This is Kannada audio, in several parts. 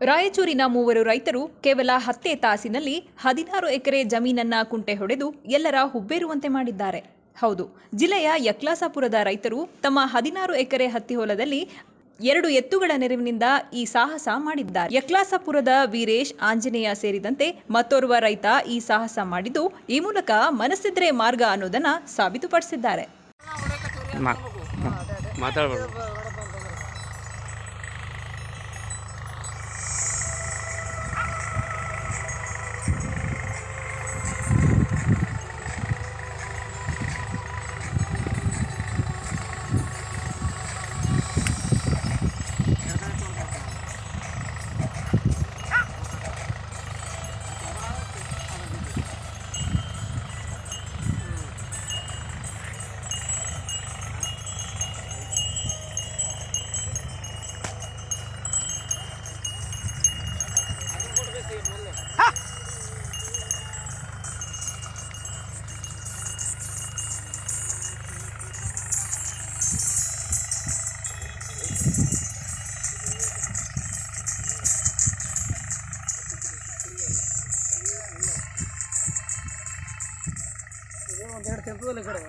ರಾಯಚೂರಿನ ಮೂವರು ರೈತರು ಕೇವಲ ಹತ್ತೇ ತಾಸಿನಲ್ಲಿ ಹದಿನಾರು ಎಕರೆ ಜಮೀನನ್ನ ಕುಂಟೆ ಹೊಡೆದು ಎಲ್ಲರ ಹುಬ್ಬೇರುವಂತೆ ಮಾಡಿದ್ದಾರೆ ಹೌದು ಜಿಲ್ಲೆಯ ಯಕ್ಲಾಸಾಪುರದ ರೈತರು ತಮ್ಮ ಹದಿನಾರು ಎಕರೆ ಹತ್ತಿ ಹೊಲದಲ್ಲಿ ಎರಡು ಎತ್ತುಗಳ ನೆರವಿನಿಂದ ಈ ಸಾಹಸ ಮಾಡಿದ್ದಾರೆ ಯಕ್ಲಾಸಾಪುರದ ವೀರೇಶ್ ಆಂಜನೇಯ ಸೇರಿದಂತೆ ಮತ್ತೋರ್ವ ರೈತ ಈ ಸಾಹಸ ಮಾಡಿದ್ದು ಈ ಮೂಲಕ ಮನಸ್ಸಿದ್ರೆ ಮಾರ್ಗ ಅನ್ನೋದನ್ನ ಸಾಬೀತುಪಡಿಸಿದ್ದಾರೆ ಮಾ ಮಾತಾಡ್ಬಾರ್ದು ಒಂದೆರಡು ತೆಗೆದಲ್ಲಿ ಕಡೆ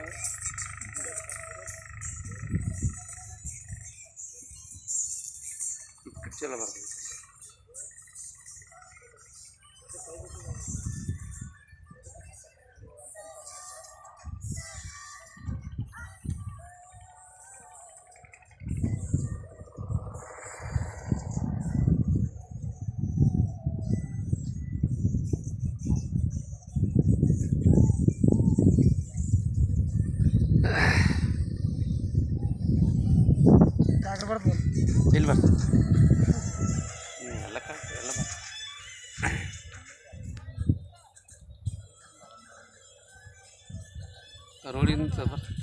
ಚಲೋ ಬರ್ತದೆ ಟ್ರ್ಯಾಕ್ಟರ್ ಬರ್ತದೆ ಇಲ್ಲಿ ಬರ್ತದೆ ಹ್ಞೂ ಎಲ್ಲ ಕರೆಕ್ಟ್ ಎಲ್ಲ ಬರ್ತದೆ ರೋಡಿಂದ ಬರ್ತದೆ